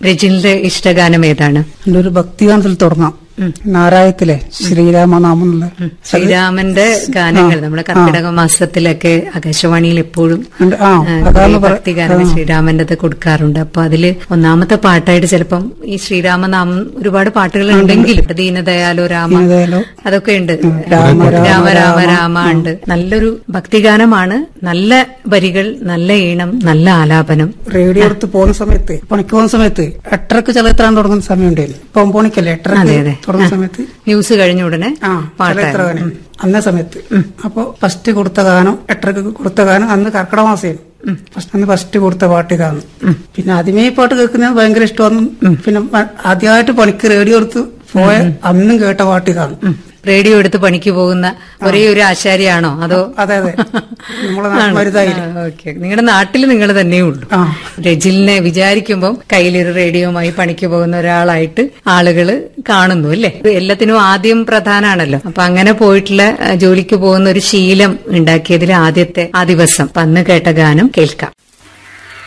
രജിലിന്റെ ഇഷ്ടഗാനം ഏതാണ് എന്റെ ഒരു ഭക്തിഗാനത്തിൽ തുടങ്ങാം നാരായത്തിലെ ശ്രീരാമനാമം എന്നുള്ള ശ്രീരാമന്റെ ഗാനങ്ങൾ നമ്മുടെ കർക്കിടക മാസത്തിലൊക്കെ ആകാശവാണിയിൽ എപ്പോഴും ഉണ്ട്. ആ ആ, അതാണ് പറ- ഭക്തിഗാനങ്ങൾ ശ്രീരാമന്റെത് കൊടുക്കാറുണ്ട് അപ്പൊ അതില് ഒന്നാമത്തെ പാട്ടായിട്ട് ചിലപ്പം ഈ ശ്രീരാമനാമം ഒരുപാട് പാട്ടുകൾ ഉണ്ടെങ്കിലും ദീനദയാലോ രാമ ദീനദയാലോ. അതൊക്കെ ഉണ്ട് രാമ, രാമ, രാമ രാമ രാമ ഉണ്ട് നല്ലൊരു ഭക്തിഗാനമാണ് നല്ല വരികൾ നല്ല ഈണം നല്ല ആലാപനം റേഡിയോ എടുത്ത് പോകുന്ന സമയത്ത് പണിക്ക് പോകുന്ന സമയത്ത് എട്ടരക്ക് ചലച്ചിത്രം തുടങ്ങുന്ന സമയം ഉണ്ടായിരുന്നു ഇപ്പൊ ഒമ്പണിക്കല്ലേ അതെ, എട്ടരക്ക് അതെ. തുടങ്ങുന്ന സമയത്ത് ന്യൂസ് കഴിഞ്ഞ ഉടനെ ആ ചലച്ചിത്ര പാട്ടാണ് ഗാനം അന്നേ സമയത്ത് അപ്പൊ ഫസ്റ്റ് കൊടുത്ത ഗാനം എട്ടരക്ക് കൊടുത്ത ഗാനം അന്ന് കർക്കിടക മാസമായിരുന്നു ഫസ്റ്റ് അന്ന് ഫസ്റ്റ് കൊടുത്ത പാട്ട് ഇതാണ് പിന്നെ ആദ്യമേ ഈ പാട്ട് കേൾക്കുന്നത് ഭയങ്കര ഇഷ്ടമാണ് പിന്നെ മ- ആദ്യമായിട്ട് പണിക്ക് റേഡിയോ എടുത്ത് പോയ അന്നും കേട്ട പാട്ട് ഇതാണ് റേഡിയോ എടുത്ത് പണിക്ക് പോകുന്ന ഒരേ ഒരു ആശാരിയാണോ അതോ അതെ അതെ നമ്മളെ നാട്ടുമരുതായി ഓക്കെ നിങ്ങളുടെ നാട്ടിൽ നിങ്ങൾ തന്നെ ഉള്ളൂ ആ രജിലിനെ വിചാരിക്കുമ്പോൾ കയ്യിലൊരു റേഡിയോയുമായി പണിക്ക് പോകുന്ന ഒരാളായിട്ട് ആളുകള് കാണുന്നു അല്ലേ എല്ലാത്തിനും ആദ്യം പ്രധാനാണല്ലോ അപ്പൊ അങ്ങനെ പോയിട്ടുള്ള ആ, ജോലിക്ക് പോകുന്ന ഒരു ശീലം ഉണ്ടാക്കിയതിൽ ആദ്യത്തെ ആ ദിവസം അപ്പൊ അന്ന് കേട്ട ഗാനം കേൾക്കാം